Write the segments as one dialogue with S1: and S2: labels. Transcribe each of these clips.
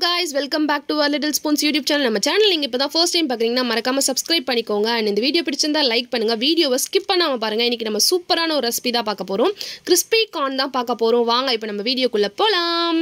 S1: guys welcome back to little spoons YouTube channel நம்ம channel நீங்கள் இப்போ தான் ஃபர்ஸ்ட் டைம் பார்க்குறீங்கன்னா மறக்காம சப்ஸ்கிரைப் பண்ணிக்கோங்க அண்ட் இந்த வீடியோ பிடிச்சிருந்தா லைக் பண்ணுங்க வீடியோவை ஸ்கிப் பண்ணாமல் பாருங்க இன்னைக்கு நம்ம சூப்பரான ஒரு ரெசிபி தான் பார்க்க போகிறோம் கிறிஸ்பி கார்ன் தான் பார்க்க போகிறோம் வாங்க இப்போ நம்ம வீடியோக்குள்ளே போகலாம்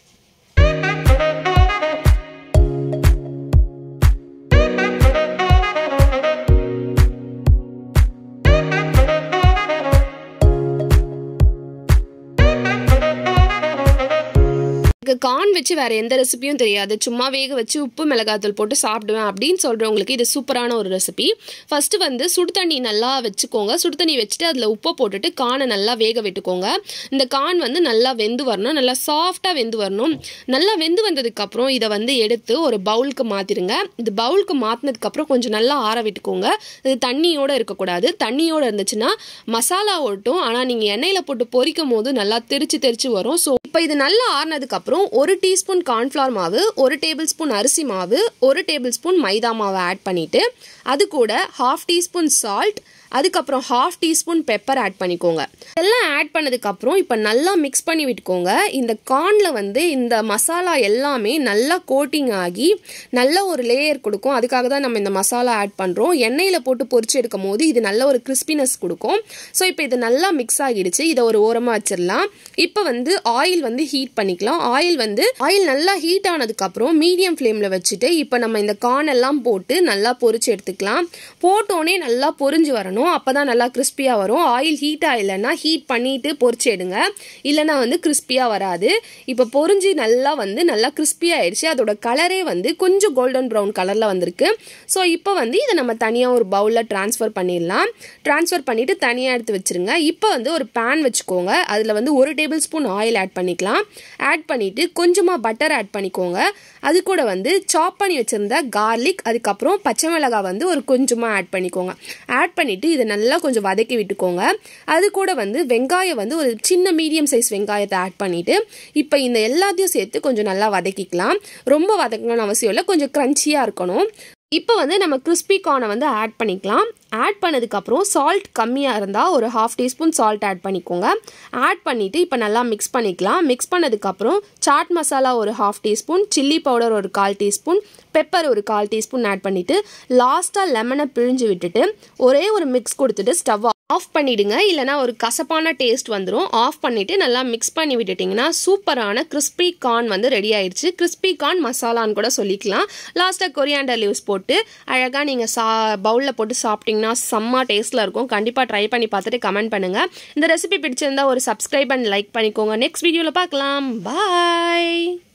S1: எனக்கு கார்ன் வச்சு வேற எந்த ரெசிபியும் தெரியாது சும்மா வேக வச்சு உப்பு மிளகாத்தூள் போட்டு சாப்பிடுவேன் அப்படின்னு சொல்றவங்களுக்கு இது சூப்பரான ஒரு ரெசிபி ஃபர்ஸ்ட் வந்து சுடு தண்ணி நல்லா வச்சுக்கோங்க சுடு தண்ணி வச்சுட்டு அதில் உப்பை போட்டுட்டு கானை நல்லா வேக விட்டுக்கோங்க இந்த கான் வந்து நல்லா வெந்து வரணும் நல்லா சாஃப்டாக வெந்து வரணும் நல்லா வெந்து வந்ததுக்கப்புறம் இதை வந்து எடுத்து ஒரு பவுலுக்கு மாற்றிடுங்க இது பவுலுக்கு மாற்றினதுக்கப்புறம் கொஞ்சம் நல்லா ஆற விட்டுக்கோங்க இது தண்ணியோடு இருக்கக்கூடாது தண்ணியோடு இருந்துச்சுன்னா மசாலா ஒட்டும் ஆனால் நீங்கள் எண்ணெயில் போட்டு பொரிக்கும் போது நல்லா தெரிச்சு தெரிச்சு வரும் ஸோ இப்போ இது நல்லா ஆறுனதுக்கப்புறம் ஒரு டீஸ்பூன் கார்ன்ஃப்ளவர் மாவு ஒரு டேபிள் ஸ்பூன் அரிசி மாவு ஒரு டேபிள் ஸ்பூன் மைதா மாவை ஆட் பண்ணிவிட்டு அது கூட ஹாஃப் டீஸ்பூன் சால்ட் அதுக்கப்புறம் ஹாஃப் டீஸ்பூன் பெப்பர் ஆட் பண்ணிக்கோங்க இதெல்லாம் ஆட் பண்ணதுக்கப்புறம் இப்போ நல்லா மிக்ஸ் பண்ணி விட்டுக்கோங்க இந்த கார்னில் வந்து இந்த மசாலா எல்லாமே நல்லா கோட்டிங் ஆகி நல்ல ஒரு லேயர் கொடுக்கும் அதுக்காக தான் நம்ம இந்த மசாலா ஆட் பண்ணுறோம் எண்ணெயில் போட்டு பொரிச்சு எடுக்கும் போது இது நல்ல ஒரு கிறிஸ்பினஸ் கொடுக்கும் ஸோ இப்போ இது நல்லா மிக்ஸ் ஆகிடுச்சு இதை ஒரு ஓரமாக வச்சிடலாம் இப்போ வந்து ஆயில் வந்து ஹீட் பண்ணிக்கலாம் ஆயில் வந்து ஆயில் நல்லா ஹீட் ஆனதுக்கப்புறம் மீடியம் ஃப்ளேமில் வச்சுட்டு இப்போ நம்ம இந்த கார்ன் எல்லாம் போட்டு நல்லா பொரிச்சு எடுத்துக்கலாம் போட்டோன்னே நல்லா பொரிஞ்சு வரணும் அப்போ தான் நல்லா கிறிஸ்பியாக வரும் ஆயில் ஹீட் ஆகலைன்னா ஹீட் பண்ணிட்டு பொரிச்சு எடுங்க இல்லைனா வந்து கிறிஸ்பியாக வராது இப்போ பொரிஞ்சு நல்லா வந்து நல்லா கிறிஸ்பி ஆயிடுச்சு அதோட கலரே வந்து கொஞ்சம் கோல்டன் ப்ரௌன் கலரில் வந்திருக்கு ஸோ இப்போ வந்து இதை நம்ம தனியாக ஒரு பவுலில் ட்ரான்ஸ்ஃபர் பண்ணிடலாம் ட்ரான்ஸ்ஃபர் பண்ணிவிட்டு தனியாக எடுத்து வச்சுருங்க இப்போ வந்து ஒரு பேன் வச்சுக்கோங்க அதில் வந்து ஒரு டேபிள் ஸ்பூன் ஆயில் ஆட் பண்ணிக்கலாம் ஆட் பண்ணிவிட்டு கொஞ்சமாக பட்டர் ஆட் பண்ணிக்கோங்க அது கூட வந்து சாப் பண்ணி வச்சுருந்த கார்லிக் அதுக்கப்புறம் பச்சை மிளகாய் வந்து ஒரு கொஞ்சமாக ஆட் பண்ணிக்கோங்க ஆட் பண்ணிவிட்டு இதை நல்லா கொஞ்சம் வதக்கி விட்டுக்கோங்க அது கூட வந்து வெங்காயம் வந்து ஒரு சின்ன மீடியம் சைஸ் வெங்காயத்தை ஆட் பண்ணிவிட்டு இப்போ இந்த எல்லாத்தையும் சேர்த்து கொஞ்சம் நல்லா வதக்கிக்கலாம் ரொம்ப வதக்கணும்னு அவசியம் இல்லை கொஞ்சம் க்ரன்ச்சியாக இருக்கணும் இப்போ வந்து நம்ம கிறிஸ்பி கார்னை வந்து ஆட் பண்ணிக்கலாம் ஆட் பண்ணதுக்கப்புறம் சால்ட் கம்மியாக இருந்தால் ஒரு ஹாஃப் டீஸ்பூன் சால்ட் ஆட் பண்ணிக்கோங்க ஆட் பண்ணிவிட்டு இப்போ நல்லா மிக்ஸ் பண்ணிக்கலாம் மிக்ஸ் பண்ணதுக்கப்புறம் சாட் மசாலா ஒரு ஹாஃப் டீஸ்பூன் சில்லி பவுடர் ஒரு கால் டீஸ்பூன் பெப்பர் ஒரு கால் டீஸ்பூன் ஆட் பண்ணிவிட்டு லாஸ்ட்டாக லெமனை பிழிஞ்சு விட்டுட்டு ஒரே ஒரு மிக்ஸ் கொடுத்துட்டு ஸ்டவ் ஆஃப் பண்ணிவிடுங்க இல்லைனா ஒரு கசப்பான டேஸ்ட் வந்துடும் ஆஃப் பண்ணிவிட்டு நல்லா மிக்ஸ் பண்ணி விட்டுட்டிங்கன்னா சூப்பரான கிறிஸ்பி கார்ன் வந்து ரெடி ஆயிடுச்சு கிறிஸ்பி கார்ன் மசாலான்னு கூட சொல்லிக்கலாம் லாஸ்ட்டாக கொரியாண்டர் லீவ்ஸ் போட்டு அழகாக நீங்கள் சா பவுலில் போட்டு சாப்பிட்டிங்கன்னா செம்ம டேஸ்ட்டில் இருக்கும் கண்டிப்பாக ட்ரை பண்ணி பார்த்துட்டு கமெண்ட் பண்ணுங்கள் இந்த ரெசிபி பிடிச்சிருந்தா ஒரு சப்ஸ்கிரைப் அண்ட் லைக் பண்ணிக்கோங்க நெக்ஸ்ட் வீடியோவில் பார்க்கலாம் பாய்